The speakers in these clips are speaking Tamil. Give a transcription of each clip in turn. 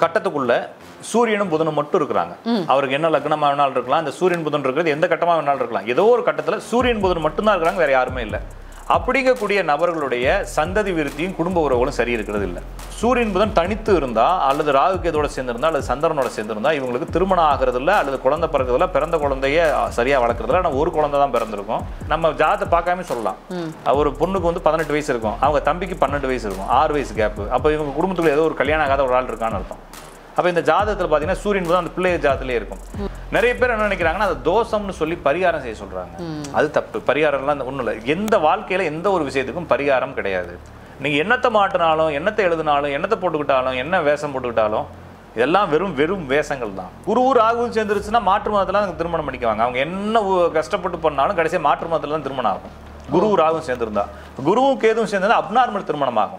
கட்டத்துக்குள்ள சூரியனும் புதனும் மட்டும் இருக்கிறாங்க அவருக்கு என்ன லக்னமா வேணாலும் இருக்கலாம் இந்த சூரியன் புதன் இருக்கிறது எந்த கட்டமா வேணாலும் இருக்கலாம் ஏதோ ஒரு கட்டத்துல சூரியன் புதன் மட்டும்தான் இருக்கிறாங்க வேற யாருமே இல்லை அப்படிங்கக்கூடிய நபர்களுடைய சந்ததி விருத்தியும் குடும்ப உறவுகளும் சரி இருக்கிறது இல்லை சூரியன் புதன் தனித்து இருந்தா அல்லது ராகு கேதோட சேர்ந்திருந்தா அல்லது சந்திரனோட சேர்ந்திருந்தா இவங்களுக்கு திருமணம் ஆகிறது இல்ல அல்லது குழந்தை பிறக்கிறதுல பிறந்த குழந்தைய சரியா வளர்க்கறதுல ஆனால் ஒரு குழந்தை தான் பிறந்திருக்கும் நம்ம ஜாதத்தை பார்க்காம சொல்லலாம் ஒரு பொண்ணுக்கு வந்து பதினெட்டு வயசு இருக்கும் அவங்க தம்பிக்கு பன்னெண்டு வயசு இருக்கும் ஆறு வயசு கேப் அப்போ இவங்க குடும்பத்துக்குள்ள ஏதோ ஒரு கல்யாணம் ஆகாத ஒரு ஆள் இருக்கான்னு அர்த்தம் அப்போ இந்த ஜாதகத்தில் பார்த்தீங்கன்னா சூரியன் புதன் அந்த பிள்ளை ஜாதத்திலே இருக்கும் நிறைய பேர் என்ன நினைக்கிறாங்கன்னா அது தோஷம்னு சொல்லி பரிகாரம் செய்ய சொல்றாங்க அது தப்பு பரிகாரம்லாம் ஒன்றும் இல்லை எந்த வாழ்க்கையில எந்த ஒரு விஷயத்துக்கும் பரிகாரம் கிடையாது நீங்க எண்ணத்தை மாட்டினாலும் எண்ணத்தை எழுதினாலும் எண்ணத்தை போட்டுக்கிட்டாலும் என்ன வேஷம் போட்டுக்கிட்டாலும் இதெல்லாம் வெறும் வெறும் வேஷங்கள் தான் குரு ராகுவும் சேர்ந்துருச்சுன்னா மாற்று மதத்தில் அவங்க திருமணம் பண்ணிக்குவாங்க அவங்க என்ன உ- கஷ்டப்பட்டு பண்ணாலும் கடைசியாக மாற்று மதத்தில் தான் திருமணம் ஆகும் குரு ராகுவும் சேர்ந்திருந்தா குருவும் கேதுவும் சேர்ந்திருந்தா அப்நார்மல் திருமணம் ஆகும்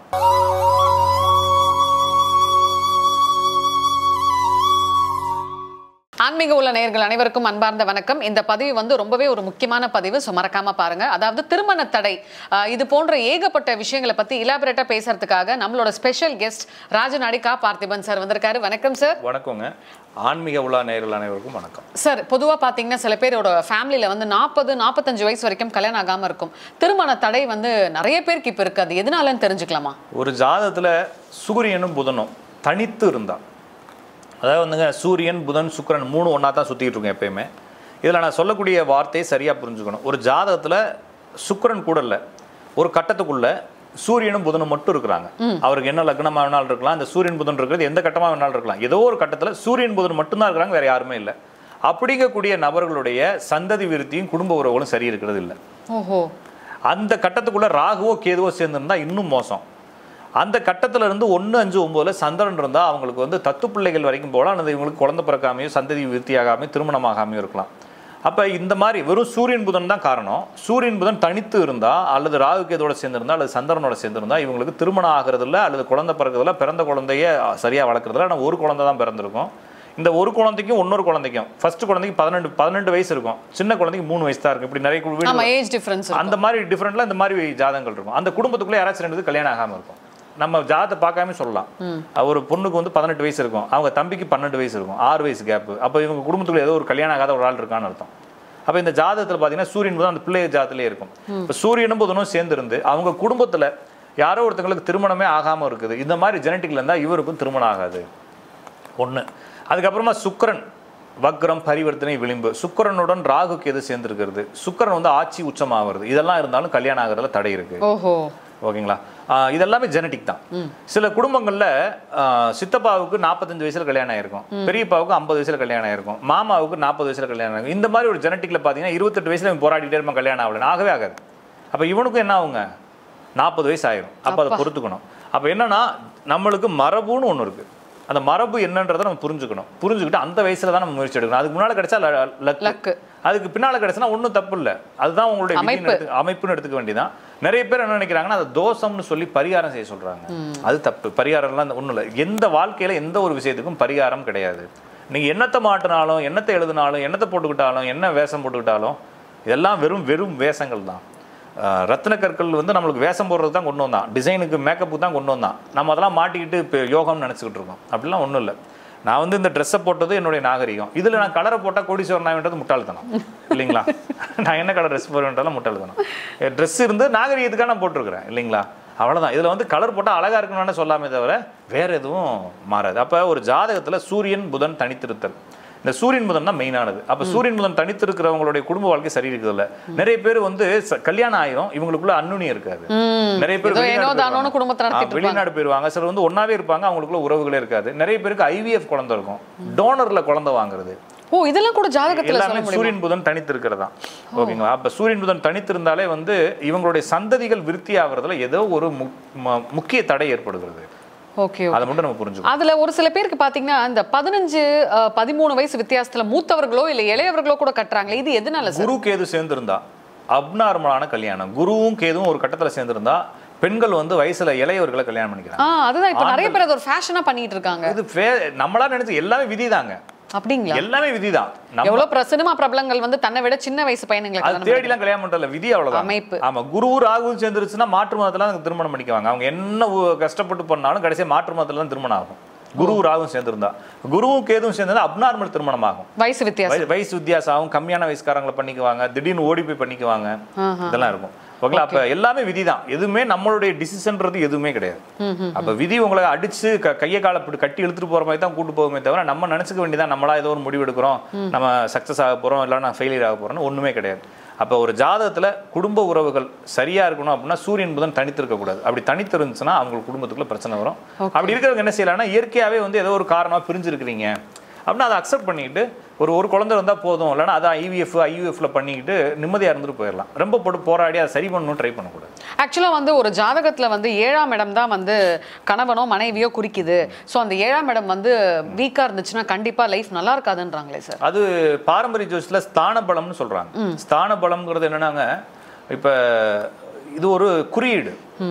ஆன்மீக உள்ள நேயர்கள் அனைவருக்கும் அன்பார்ந்த வணக்கம் இந்த பதிவு வந்து ரொம்பவே ஒரு முக்கியமான பதிவு ஸோ மறக்காம பாருங்க அதாவது திருமண தடை ஆஹ் இது போன்ற ஏகப்பட்ட விஷயங்களை பத்தி இலாபரேட்டா பேசுறதுக்காக நம்மளோட ஸ்பெஷல் கெஸ்ட் ராஜநாடி கா பார்த்திபன் சார் வந்திருக்காரு வணக்கம் சார் வணக்கங்க ஆன்மீக உலா நேயர்கள் அனைவருக்கும் வணக்கம் சார் பொதுவாக பார்த்தீங்கன்னா சில பேரோட ஃபேமிலியில் வந்து நாற்பது நாற்பத்தஞ்சு வயசு வரைக்கும் கல்யாணம் ஆகாமல் இருக்கும் திருமண தடை வந்து நிறைய பேருக்கு இப்போ இருக்கு அது எதனாலன்னு தெரிஞ்சுக்கலாமா ஒரு ஜாதகத்துல சூரியனும் புதனும் தனித்து இருந்தா அதாவது வந்துங்க சூரியன் புதன் சுக்கிரன் மூணு ஒன்றா தான் சுற்றிட்டு இருக்கும் எப்பயுமே இதில் நான் சொல்லக்கூடிய வார்த்தையை சரியாக புரிஞ்சுக்கணும் ஒரு ஜாதகத்தில் சுக்கிரன் கூட இல்லை ஒரு கட்டத்துக்குள்ள சூரியனும் புதனும் மட்டும் இருக்கிறாங்க அவருக்கு என்ன லக்னமா வேணாலும் இருக்கலாம் இந்த சூரியன் புதன் இருக்கிறது எந்த கட்டமா வேணாலும் இருக்கலாம் ஏதோ ஒரு கட்டத்தில் சூரியன் புதன் மட்டும்தான் இருக்கிறாங்க வேற யாருமே இல்லை அப்படிங்கக்கூடிய நபர்களுடைய சந்ததி விருத்தியும் குடும்ப உறவுகளும் சரி இருக்கிறது இல்லை ஓஹோ அந்த கட்டத்துக்குள்ள ராகுவோ கேதுவோ சேர்ந்திருந்தா இன்னும் மோசம் அந்த கட்டத்துல இருந்து ஒன்று அஞ்சு ஒம்போதுல சந்திரன் இருந்தா அவங்களுக்கு வந்து தத்து பிள்ளைகள் வரைக்கும் போகலாம் அல்லது இவங்களுக்கு குழந்தை பிறக்காமையோ சந்ததி விருத்தியாகாமையோ திருமணமாகாமையோ இருக்கலாம் அப்ப இந்த மாதிரி வெறும் சூரியன் புதன் தான் காரணம் சூரியன் புதன் தனித்து இருந்தா அல்லது ராகு கேதோட சேர்ந்திருந்தா அல்லது சந்திரனோட சேர்ந்திருந்தா இவங்களுக்கு திருமணம் ஆகிறதுல அல்லது குழந்தை பிறக்கிறதுல பிறந்த குழந்தைய சரியா வளர்க்குறதுல ஆனால் ஒரு குழந்தை தான் பிறந்திருக்கும் இந்த ஒரு குழந்தைக்கும் இன்னொரு குழந்தைக்கும் ஃபர்ஸ்ட் குழந்தைக்கு பதினெண்டு பதினெண்டு வயசு இருக்கும் சின்ன குழந்தைக்கு மூணு வயசு தான் இருக்கும் இப்படி நிறைய வீடு ஆமா ஏஜ் டிஃபரன்ஸ் அந்த மாதிரி டிஃப்ரெண்ட்ல இந்த மாதிரி ஜாதகங்கள் இருக்கும் அந்த குடும்பத்துக்குள்ள யாராச்சும் ரெண்டு பேருக்கு கல்யாணம் ஆகாம இருக்கும் நம்ம ஜாதத்தை பார்க்காம சொல்லலாம் ஒரு பொண்ணுக்கு வந்து பதினெட்டு வயசு இருக்கும் அவங்க தம்பிக்கு பன்னெண்டு வயசு இருக்கும் ஆறு வயசு கேப் அப்போ இவங்க குடும்பத்துக்குள்ள ஏதோ ஒரு கல்யாணம் ஆகாத ஒரு ஆள் இருக்கான்னு அர்த்தம் அப்போ இந்த ஜாதகத்தில் பார்த்தீங்கன்னா சூரியன் புதன் அந்த பிள்ளை ஜாதத்திலே இருக்கும் இப்போ சூரியனும் புதனும் சேர்ந்திருந்து அவங்க குடும்பத்துல யாரோ ஒருத்தங்களுக்கு திருமணமே ஆகாம இருக்குது இந்த மாதிரி ஜெனட்டிக்ல இருந்தா இவருக்கும் திருமணம் ஆகாது ஒண்ணு அதுக்கப்புறமா சுக்கிரன் வக்ரம் பரிவர்த்தனை விளிம்பு சுக்கிரனுடன் ராகு கேது சேர்ந்திருக்கிறது சுக்கிரன் வந்து ஆட்சி உச்சமாகிறது இதெல்லாம் இருந்தாலும் கல்யாணம் ஆகிறதுல தடை இருக்கு ஓஹோ ஓகேங்களா ஆஹ் இதெல்லாமே ஜெனட்டிக் தான் சில குடும்பங்கள்ல ஆஹ் சித்தப்பாவுக்கு நாற்பத்தஞ்சு வயசுல கல்யாணம் ஆயிருக்கும் பெரியப்பாவுக்கு ஐம்பது வயசுல கல்யாணம் ஆயிருக்கும் மாமாவுக்கு நாற்பது வயசுல கல்யாணம் ஆயிருக்கும் இந்த மாதிரி ஒரு ஜெனட்டிக்ல பாத்தீங்கன்னா இருபத்தெட்டு வயசுல இவன் போராடிட்டே இருப்பான் கல்யாணம் ஆகல ஆகவே ஆகாது அப்ப இவனுக்கும் என்ன ஆகுங்க நாற்பது வயசு ஆயிரும் அப்ப அதை பொறுத்துக்கணும் அப்ப என்னன்னா நம்மளுக்கு மரபுன்னு ஒண்ணு இருக்கு அந்த மரபு என்னன்றதை நம்ம புரிஞ்சுக்கணும் புரிஞ்சுக்கிட்டு அந்த வயசுல தான் நம்ம முயற்சி எடுக்கணும் அதுக்கு முன்னால கிடைச்சா லக் லக்கு அதுக்கு பின்னால கிடைச்சுனா ஒன்றும் தப்பு இல்லை அதுதான் உங்களுடைய விதின்னு அமைப்பு. எடுத்து- அமைப்புன்னு எடுத்துக்க வேண்டியதான் நிறைய பேர் என்ன நினைக்கிறாங்கன்னா அது தோஷம்னு சொல்லி பரிகாரம் செய்ய சொல்றாங்க அது தப்பு பரிகாரம்லாம் ஒன்றும் இல்லை எந்த வாழ்க்கையில எந்த ஒரு விஷயத்துக்கும் பரிகாரம் கிடையாது நீங்க எண்ணத்தை மாட்டினாலும் எண்ணத்தை எழுதினாலும் எண்ணத்தை போட்டுக்கிட்டாலும் என்ன வேஷம் போட்டுக்கிட்டாலும் இதெல்லாம் வெறும் வெறும் வேஷங்கள் தான் ஆஹ் ரத்தின கற்கள் வந்து நம்மளுக்கு வேஷம் போடுறது தான் கொண்டு வந்தான் டிசைனுக்கு மேக்கப்புக்கு தான் கொண்டு வந்தான் நம்ம அதெல்லாம் மாட்டிக்கிட்டு இப்போ யோகம்னு நினச்சிக்கிட்டு இருக்கோம் அப்படிலாம் ஒன்றும் இல்லை நான் வந்து இந்த ட்ரெஸ்ஸை போட்டது என்னுடைய நாகரிகம் இதில் நான் கலரை போட்டால் கோடீஸ்வரன் ஆகின்றது முட்டாள்தனம் இல்லைங்களா நான் என்ன கலர் ட்ரெஸ் போடுவேன்றாலும் முட்டாள்தனம் ட்ரெஸ் இருந்து நாகரிகத்துக்காக நான் போட்டிருக்கிறேன் இல்லைங்களா அவ்வளவுதான் இதில் வந்து கலர் போட்டால் அழகாக இருக்கணும்னு சொல்லாமே தவிர வேற எதுவும் மாறாது அப்போ ஒரு ஜாதகத்தில் சூரியன் புதன் தனித்திருத்தல் இந்த சூரியன் புதன் தான் மெயினானது அப்போ சூரியன் புதன் தனித்திருக்கிறவங்களுடைய குடும்ப வாழ்க்கை சரி இருக்குதுல்ல நிறைய பேர் வந்து ச- கல்யாணம் ஆயிரும் இவங்களுக்குள்ள அன்னுணி இருக்காது நிறைய பேர் ஏதோ வெளிநாடு ஏனோ போயிருவாங்க. தானோன்னு குடும்பத்தை ஆ, நடத்திட்டு இருப்பாங்க. வெளிநாடு போயிருவாங்க சிலர் வந்து ஒன்னாவே இருப்பாங்க அவங்களுக்குள்ள உறவுகளே இருக்காது நிறைய பேருக்கு ஐவிஎஃப் குழந்தை இருக்கும் டோனர்ல குழந்தை வாங்குறது ஓ இதெல்லாம் கூட ஜாதகத்துல சொல்ல எல்லாமே முடியும் சூரியன் புதன் தனித்து இருக்கிறதா ஓகேங்களா அப்ப சூரியன் புதன் தனித்து இருந்தாலே வந்து இவங்களுடைய சந்ததிகள் விருத்தி ஆகுறதுல ஏதோ ஒரு முக்- ம- முக்கிய தடை ஏற்படுகிறது ஓகே அதை மட்டும் நம்ம புரிஞ்சுக்கணும் அதுல ஒரு சில பேருக்கு பாத்தீங்கன்னா இந்த பதினஞ்சு அஹ், பதிமூணு வயசு வித்தியாசத்துல மூத்தவர்களோ இல்ல இளையவர்களோ கூட கட்டுறாங்களே இது எதனால சார் குரு கேது சேர்ந்திருந்தா அப்நார்மலான கல்யாணம் குருவும் கேதுவும் ஒரு கட்டத்துல சேர்ந்திருந்தா பெண்கள் வந்து வயசுல இளையவர்களை கல்யாணம் பண்ணிக்கிறாங்க ஆ அதுதான் இப்ப நிறைய பேர் அது ஒரு ஃபேஷனா பண்ணிட்டு இருக்காங்க இது ஃபே- நம்மளா நினைச்சு எல்லாமே விதிதாங்க அப்படிங்களா எல்லாமே விதிதான் நம்ம எவ்வளவு பிர- சினிமா பிரபலங்கள் வந்து தன்னை விட சின்ன வயசு பையனுங்களை அது கல்யாணம் தேடிலாம் கல்யாணம் பண்றதுல விதி அவ்வளவுதான் அமைப்பு. ஆமா குரு ராகுவும் சேர்ந்துருச்சுன்னா மாற்று மதத்துல தான் திருமணம் பண்ணிக்குவாங்க அவங்க என்ன உ- கஷ்டப்பட்டு பண்ணாலும் கடைசியா மாற்று மதத்துல தான் திருமணம் ஆகும் குரு ராகும் சேர்ந்திருந்தா குருவும் கேதுவும் சேர்ந்தா அப்நார்மல் திருமணம் ஆகும் வயசு வித்தியாசம் வயசு- வயசு வித்தியாசம் ஆகும் கம்மியான வயசுக்காரங்களை பண்ணிக்குவாங்க திடீர்னு ஓடி போய் பண்ணிக்குவாங்க இதெல்லாம் இருக்கும் ஓகேங்களா அப்ப எல்லாமே விதிதான் எதுவுமே நம்மளுடைய டிசிஷன்றது எதுவுமே கிடையாது அப்ப விதி உங்களை அடிச்சு க- கையை காலை இப்படி கட்டி இழுத்துட்டு போற மாதிரி தான் கூட்டு போகுமே தவிர நம்ம நினைச்சுக்க வேண்டியதான் நம்மளா ஏதோ ஒரு முடிவு எடுக்கிறோம் நம்ம சக்சஸ் ஆக போறோம் இல்லைன்னா நான் ஃபெயிலியர் ஆக போறோம்னு ஒண்ணுமே கிடையாது அப்ப ஒரு ஜாதகத்துல குடும்ப உறவுகள் சரியா இருக்கணும் அப்படின்னா சூரியன் புதன் தனித்து இருக்கக்கூடாது அப்படி தனித்து இருந்துச்சுன்னா அவங்க குடும்பத்துக்குள்ள பிரச்சனை வரும் அப்படி இருக்கிறவங்க என்ன செய்யலாம்னா இயற்கையாவே வந்து ஏதோ ஒரு காரணமா பிரிஞ்சிருக்கிறீங்க அப்படின்னா அதை அக்செப்ட் பண்ணிக்கிட்டு ஒரு ஒரு குழந்தை வந்தால் போதும் இல்லைன்னா அதான் ஐவிஎஃப் ஐயூஎஃப்ல பண்ணிக்கிட்டு நிம்மதியாக இருந்துட்டு போயிடலாம் ரொம்ப போட்டு போராடி அதை சரி பண்ணணும் ட்ரை பண்ணக்கூடாது ஆக்சுவலா வந்து ஒரு ஜாதகத்துல வந்து ஏழாம் இடம் தான் வந்து கணவனோ மனைவியோ குறிக்குது சோ அந்த ஏழாம் இடம் வந்து வீக்கா இருந்துச்சுன்னா கண்டிப்பா லைஃப் நல்லா இருக்காதுன்றாங்களே சார் அது பாரம்பரிய ஜோசியத்தில் ஸ்தான பலம்னு சொல்றாங்க ஸ்தான பலம்ங்கிறது என்னன்னாங்க இப்போ இது ஒரு குறியீடு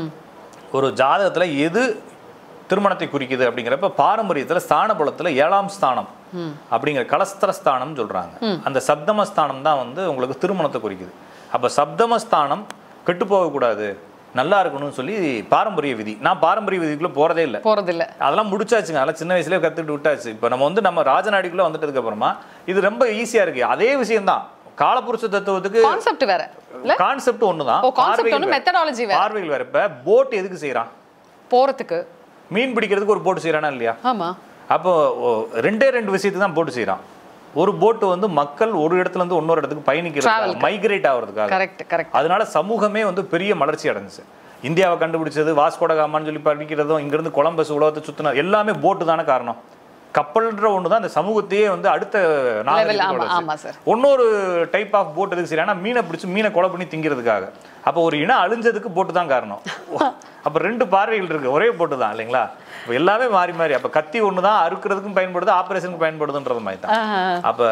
ஒரு ஜாதகத்துல எது திருமணத்தை குறிக்குது அப்படிங்கிறப்ப பாரம்பரியத்துல ஸ்தான பலத்துல ஏழாம் ஸ்தானம் அப்படிங்கிற கலஸ்தர ஸ்தானம் சொல்றாங்க அந்த சப்தம ஸ்தானம் தான் வந்து உங்களுக்கு திருமணத்தை குறிக்குது அப்ப சப்தம ஸ்தானம் கெட்டு போகக்கூடாது நல்லா இருக்கணும்னு சொல்லி பாரம்பரிய விதி நான் பாரம்பரிய விதிக்குள்ள போறதே இல்லை போறதில்ல அதெல்லாம் முடிச்சாச்சுங்க அதெல்லாம் சின்ன வயசுலயே கத்துக்கிட்டு விட்டாச்சு இப்போ நம்ம வந்து நம்ம ராஜநாடிக்குள்ள வந்துட்டதுக்கு அப்புறமா இது ரொம்ப ஈஸியா இருக்கு அதே விஷயம்தான் காலப்புருஷ தத்துவத்துக்கு கான்செப்ட் வேற இல்ல கான்செப்ட் ஒண்ணுதான் ஓ கான்செப்ட் பார்வைகள் ஒன்று வேற. மெத்தடாலஜி வேற பார்வைகள் வேற இப்ப போட் எதுக்கு செய்யறான் போறதுக்கு மீன் பிடிக்கிறதுக்கு ஒரு போட் செய்யறானா இல்லையா ஆமா அப்போ ஓ, ரெண்டே ரெண்டு விஷயத்துக்கு தான் போட்டு செய்யறான் ஒரு போட்டு வந்து மக்கள் ஒரு இடத்துல இருந்து இன்னொரு இடத்துக்கு பயணிக்கிறது மைக்ரேட் ஆகிறதுக்காக கரெக்ட் கரெக்ட் அதனால சமூகமே வந்து பெரிய மலர்ச்சி அடைஞ்சுச்சு இந்தியாவை கண்டுபிடிச்சது வாஸ்கோடகாமான்னு சொல்லி படிக்கிறதும் இங்கிருந்து கொலம்பஸ் உலகத்தை சுத்தின எல்லாமே போட்டு தானே காரணம் கப்பல்ன்ற ஒன்று தான் அந்த சமூகத்தையே வந்து அடுத்த லெவல் நாகரிகத்துக்கு ஆமா வளர்த்துச்சு. ஆமா சார் இன்னொரு டைப் ஆஃப் போட் எதுக்கு சரி ஆனால் மீனை பிடிச்சி மீனை கொலை பண்ணி திங்கிறதுக்காக அப்போ ஒரு இனம் அழிஞ்சதுக்கு போட்டு தான் காரணம் அப்போ ரெண்டு பார்வைகள் இருக்கு ஒரே போட்டு தான் இல்லைங்களா இப்போ எல்லாமே மாறி மாறி அப்போ கத்தி ஒன்று தான் அறுக்கிறதுக்கும் பயன்படுது ஆப்ரேஷனுக்கு பயன்படுதுன்றது மாதிரி தான் அப்போ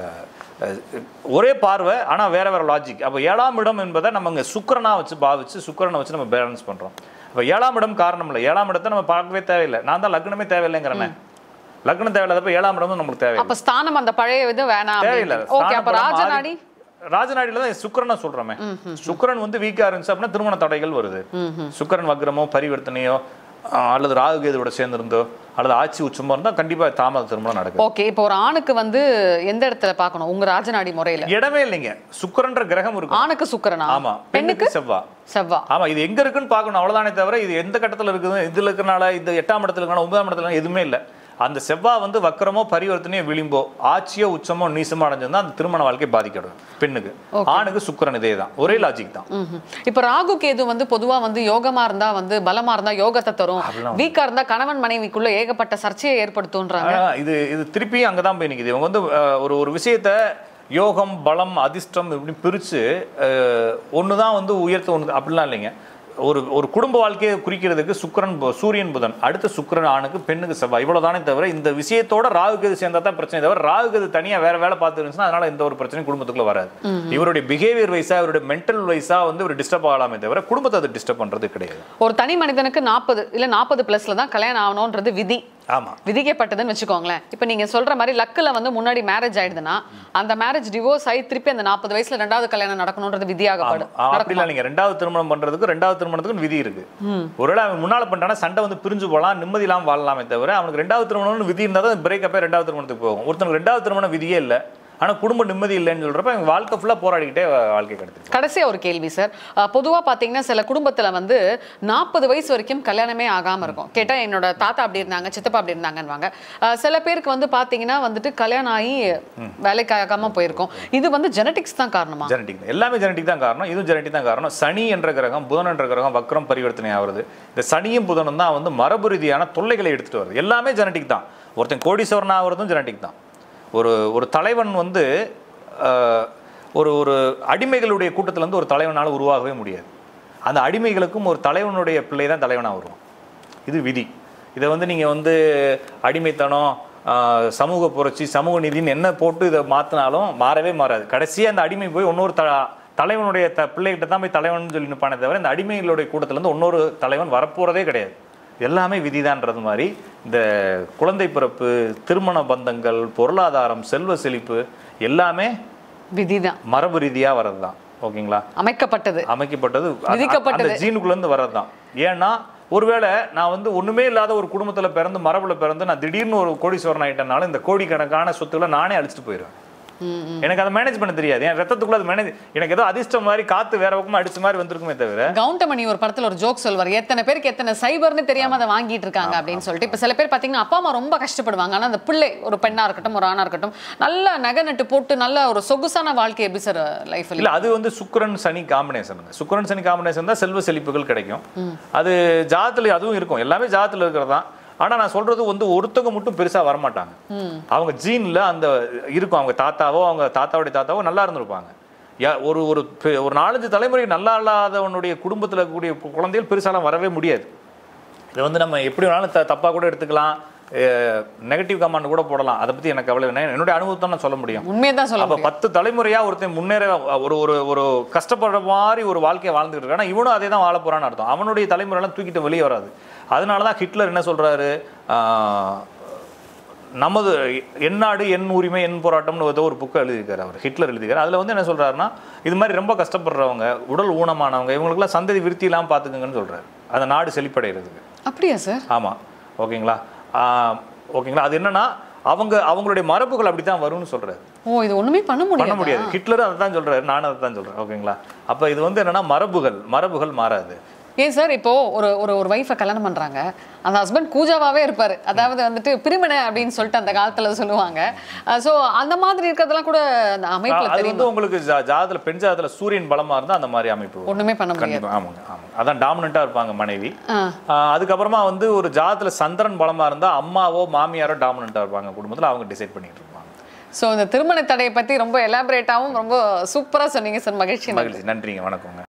அஹ், ஒரே பார்வை ஆனா வேற வேற லாஜிக் அப்போ ஏழாம் இடம் என்பதை நம்ம இங்க சுக்கிரனா வச்சு பாவிச்சு சுக்கிரனை வச்சு நம்ம பேலன்ஸ் பண்றோம் அப்போ ஏழாம் இடம் காரணம் இல்லை ஏழாம் இடத்தை நம்ம பார்க்கவே தேவையில்லை நான் தான் லக்னமே தேவையில்லைங்கிறேனே லக்னம் தேவையில்லாதப்ப ஏழாம் இடமும் நமக்கு தேவையில்லை அப்ப ஸ்தானம் அந்த பழைய இது வேணாம் தேவையில்லை ஓகே அப்ப ஸ்தானபலம் ராஜநாடி ஆதி- ராஜநாடியில தான் சுக்கிரனை சொல்றோமே சுக்கிரன் வந்து வீக்கா இருந்துச்சு அப்படின்னா திருமண தடைகள் வருது சுக்கிரன் வக்ரமோ பரிவர்த்தனையோ அஹ், அல்லது ராகு கேதுவோட சேர்ந்திருந்தோ அல்லது ஆட்சி உச்சமோ இருந்தா கண்டிப்பா தாமத திருமணம் நடக்கும் ஓகே இப்போ ஒரு ஆணுக்கு வந்து எந்த இடத்துல பார்க்கணும் உங்க ராஜநாடி முறையில இடமே இல்லைங்க சுக்கிரன்ற கிரகம் இருக்கும் ஆணுக்கு சுக்கிரனா ஆமா பெண்ணுக்கு பெண்ணுக்கு செவ்வா செவ்வா ஆமா இது எங்க இருக்குன்னு பார்க்கணும் அவ்வளவுதானே தவிர இது எந்த கட்டத்துல இருக்குது இதுல இருக்கனால இந்த எட்டாம் இடத்துல இருக்கனால ஒன்பதாம் இடத்துல இருக்கனால எதுவுமே இல்ல அந்த செவ்வா வந்து வக்கரமோ பரிவர்த்தனையோ விளிம்போ ஆட்சியோ உச்சமோ நீசமோ அடைஞ்சிருந்தா அந்த திருமண வாழ்க்கை பாதிக்கிடும் பெண்ணுக்கு ஆணுக்கு சுக்கிரன் இதே தான் ஒரே லாஜிக் தான் ம்ஹும். இப்ப ராகு கேது வந்து பொதுவா வந்து யோகமா இருந்தா வந்து பலமா இருந்தா யோகத்தை தரும் வீக்கா இருந்தா கணவன் மனைவிக்குள்ள ஏகப்பட்ட சர்ச்சையை ஏற்படுத்தும்ன்றாங்க ஆனா, இது இது திருப்பியும் அங்கதான் போய் நிக்குது இவங்க வந்து அஹ், ஒரு ஒரு விஷயத்த யோகம் பலம் அதிர்ஷ்டம் இப்படி பிரிச்சு அஹ், ஒண்ணுதான் வந்து உயர்த்த ஒண்ணு அப்படிலாம் இல்லைங்க ஒரு ஒரு குடும்ப வாழ்க்கையை குறிக்கிறதுக்கு சுக்கிரன் பு- சூரியன் புதன் அடுத்து சுக்கிரன் ஆணுக்கு பெண்ணுக்கு செவ்வாய் இவ்வளவுதானே தவிர இந்த விஷயத்தோட ராகுகது சேர்ந்தா தான் பிரச்சனை தவிர ராகுகது தனியா வேற வேலை பார்த்து இருந்துச்சுன்னா அதனால எந்த ஒரு பிரச்சனையும் குடும்பத்துக்குள்ள வராது இவருடைய பிஹேவியர் வைஸா இவருடைய மென்டல் வைஸா வந்து இவர் டிஸ்டர்ப் ஆகலாமே தவிர குடும்பத்தை அது டிஸ்டர்ப் பண்றது கிடையாது ஒரு தனி மனிதனுக்கு நாற்பது இல்ல நாற்பது பிளஸ்ல தான் கல்யாணம் ஆகணும்ன்றது விதி ஆமா விதிக்கப்பட்டதுன்னு வச்சுக்கோங்களேன் இப்போ நீங்க சொல்ற மாதிரி லக்குல வந்து முன்னாடி மேரேஜ் ஆயிடுதுன்னா அந்த மேரேஜ் டிவோர்ஸ் ஆகி திருப்பி அந்த நாற்பது வயசுல ரெண்டாவது கல்யாணம் நடக்கணும்ன்றது விதியாகப்படும் ஆ, அப்படிலாம் இல்லைங்க ரெண்டாவது திருமணம் பண்றதுக்கு ரெண்டாவது திருமணத்துக்கு விதி இருக்கு ஒருவேளை அவன் முன்னால பண்ணிட்டானா சண்டை வந்து பிரிஞ்சு போகலாம் நிம்மதி இல்லாம வாழலாமே தவிர அவனுக்கு ரெண்டாவது திருமணம்னு விதி இருந்தால் தான் பிரேக்கப்பே ரெண்டாவது திருமணத்துக்கு போகும் ஒருத்தனுக்கு ரெண்டாவது திருமணம் விதியே இல்லை ஆனா குடும்ப நிம்மதி இல்லைன்னு சொல்றப்ப அவன் வாழ்க்கை ஃபுல்லா போராடிக்கிட்டே வாழ்க்கை கிடைச்சிருக்கு கடைசியா ஒரு கேள்வி சார் அஹ், பொதுவா பாத்தீங்கன்னா சில குடும்பத்துல வந்து நாற்பது வயசு வரைக்கும் கல்யாணமே ஆகாம இருக்கும் கேட்டா என்னோட தாத்தா அப்படி இருந்தாங்க சித்தப்பா அப்படி இருந்தாங்கன்னுவாங்க அஹ், சில பேருக்கு வந்து பாத்தீங்கன்னா வந்துட்டு கல்யாணம் ஆகி வேலைக்கு ஆகாம போயிருக்கும் இது வந்து ஜெனடிக்ஸ் தான் காரணமா ஜெனட்டிக் எல்லாமே ஜெனட்டிக் தான் காரணம் இதுவும் ஜெனட்டிக் தான் காரணம் சனி என்ற கிரகம் புதன் என்ற கிரகம் வக்ரம் பரிவர்த்தனை ஆகுறது இந்த சனியும் புதனும் தான் வந்து மரபு ரீதியான தொல்லைகளை எடுத்துட்டு வருது எல்லாமே ஜெனட்டிக் தான் ஒருத்தன் கோடீஸ்வரன் ஆகுறதும் ஜெனட்டிக் தான் ஒரு ஒரு தலைவன் வந்து ஆஹ், ஒரு ஒரு அடிமைகளுடைய கூட்டத்துல இருந்து ஒரு தலைவனால உருவாகவே முடியாது அந்த அடிமைகளுக்கும் ஒரு தலைவனுடைய பிள்ளை தான் தலைவனாக வருவான் இது விதி இதை வந்து நீங்கள் வந்து அடிமைத்தனம் ஆஹ், சமூக புரட்சி சமூக நீதின்னு என்ன போட்டு இதை மாற்றினாலும் மாறவே மாறாது கடைசியாக அந்த அடிமை போய் இன்னொரு த தலைவனுடைய த பிள்ளைகிட்ட தான் போய் தலைவன் சொல்லி நிற்பானே தவிர இந்த அடிமைகளுடைய கூட்டத்திலேருந்து இன்னொரு தலைவன் வரப்போகிறதே கிடையாது எல்லாமே விதிதான்றது மாதிரி இந்த குழந்தை பிறப்பு திருமண பந்தங்கள் பொருளாதாரம் செல்வ செழிப்பு எல்லாமே விதிதான் மரபு ரீதியாக வர்றது தான் ஓகேங்களா அமைக்கப்பட்டது அமைக்கப்பட்டது அ- அ- விதிக்கப்பட்டது. அந்த ஜீனுக்குள்ள இருந்து வர்றதுதான் ஏன்னா ஒருவேளை நான் வந்து ஒண்ணுமே இல்லாத ஒரு குடும்பத்துல பிறந்து மரபுல பிறந்து நான் திடீர்னு ஒரு கோடீஸ்வரன் ஆயிட்டனால இந்த கோடிக்கணக்கான சொத்துக்களை நானே அழிச்சிட்டு போயிடுவேன் எனக்கு அதை மேனேஜ் பண்ண தெரியாது என் ரத்தத்துக்குள்ள அது மேனேஜ் எனக்கு ஏதோ அதிர்ஷ்டம் மாதிரி காத்து வேற பக்கமா அடிச்ச மாதிரி வந்திருக்குமே தவிர கவுண்டமணி ஒரு படத்துல ஒரு ஜோக் சொல்வார் எத்தனை பேருக்கு எத்தனை சைபர்னு தெரியாம அதை வாங்கிட்டு இருக்காங்க அப்படின்னு சொல்லிட்டு இப்ப சில பேர் பாத்தீங்கன்னா அப்பா அம்மா ரொம்ப கஷ்டப்படுவாங்க ஆனா அந்த பிள்ளை ஒரு பெண்ணா இருக்கட்டும் ஒரு ஆணா இருக்கட்டும் நல்ல நகை நட்டு போட்டு நல்ல ஒரு சொகுசான வாழ்க்கை எப்படி சார் லைஃப்ல இல்ல அது வந்து சுக்கிரன் சனி காம்பினேஷனுங்க சுக்கிரன் சனி காம்பினேஷன் தான் செல்வ செழிப்புகள் கிடைக்கும் அது ஜாதத்துல அதுவும் இருக்கும் எல்லாமே ஜாதத்துல இருக்கிறது தான் ஆனா நான் சொல்றது வந்து ஒருத்தவங்க மட்டும் பெருசா வரமாட்டாங்க அவங்க ஜீன்ல அந்த இருக்கும் அவங்க தாத்தாவோ அவங்க தாத்தாவுடைய தாத்தாவோ நல்லா இருந்திருப்பாங்க யா- ஒரு ஒரு பெ- ஒரு நாலஞ்சு தலைமுறை நல்லா இல்லாதவனுடைய குடும்பத்துல இருக்கக்கூடிய கு- குழந்தைகள் பெருசாலாம் வரவே முடியாது இதை வந்து நம்ம எப்படி வேணாலும் த தப்பாக கூட எடுத்துக்கலாம் நெகட்டிவ் கமெண்ட் கூட போடலாம் அதை பத்தி எனக்கு கவலை இல்லை என்னுடைய அனுபவத்தை நான் சொல்ல முடியும் உண்மையை தான் சொல்ல அப்ப பத்து தலைமுறையா ஒருத்தன் முன்னேற ஒரு ஒரு ஒரு கஷ்டப்படுற மாதிரி ஒரு வாழ்க்கையை வாழ்ந்துட்டு இருக்கான் இவனும் அதே தான் வாழ போறான்னு அர்த்தம் அவனுடைய தலைமுறையெல்லாம் தூக்கிட்டு வெளியே வராது அதனால தான் ஹிட்லர் என்ன சொல்றாரு ஆஹ், நமது என் நாடு என் உரிமை என் போராட்டம்னு ஏதோ ஒரு புக்கை எழுதியிருக்காரு அவர் ஹிட்லர் எழுதியிருக்காரு அதுல வந்து என்ன சொல்றாருன்னா இது மாதிரி ரொம்ப கஷ்டப்படுறவங்க உடல் ஊனமானவங்க இவங்களுக்குலாம் சந்ததி விருத்தி இல்லாம பாத்துக்கங்கன்னு சொல்றாரு அந்த நாடு செழிப்படைகிறதுக்கு அப்படியா சார் ஆமா ஓகேங்களா ஆஹ், ஓகேங்களா அது என்னன்னா அவங்க அவங்களுடைய மரபுகள் அப்படித்தான் வரும்னு சொல்றாரு ஓ இது ஒண்ணுமே பண்ண பண்ண முடியாது முடியாது ஹிட்லரும் அதை தான் சொல்றாரு நானும் அதை தான் சொல்றேன் ஓகேங்களா அப்ப இது வந்து என்னன்னா மரபுகள் மரபுகள் மாறாது ஏன் சார் இப்போ ஒரு ஒரு ஒரு ஒய்ஃபை கல்யாணம் பண்றாங்க அந்த ஹஸ்பண்ட் கூஜாவாவே இருப்பாரு அதாவது வந்துட்டு பிரிமனை அப்படின்னு சொல்லிட்டு அந்த காலத்துல சொல்லுவாங்க சோ அந்த மாதிரி இருக்கிறதெல்லாம் கூட அந்த அமைப்புல அது தெரியும் வந்து உங்களுக்கு ஜா- ஜாதத்துல பெண் ஜாதத்துல சூரியன் பலமா இருந்தா அந்த மாதிரி அமைப்பு வரும். ஒண்ணுமே பண்ண முடியாது கண்டிப்பா ஆமாங்க ஆமாங்க அதான் டாமினண்டா இருப்பாங்க மனைவி ஆ. ஆஹ் அதுக்கப்புறமா வந்து ஒரு ஜாதத்துல சந்திரன் பலமா இருந்தா அம்மாவோ மாமியாரோ டாமினண்டா இருப்பாங்க குடும்பத்துல அவங்க டிசைட் பண்ணிட்டு இருப்பாங்க சோ இந்த திருமண தடையை பத்தி ரொம்ப எலாபரேட்டாவும் ரொம்ப சூப்பரா சொன்னீங்க சார் மகிழ்ச்சி மகிழ்ச்சி நன்றிங்க வணக்கங்க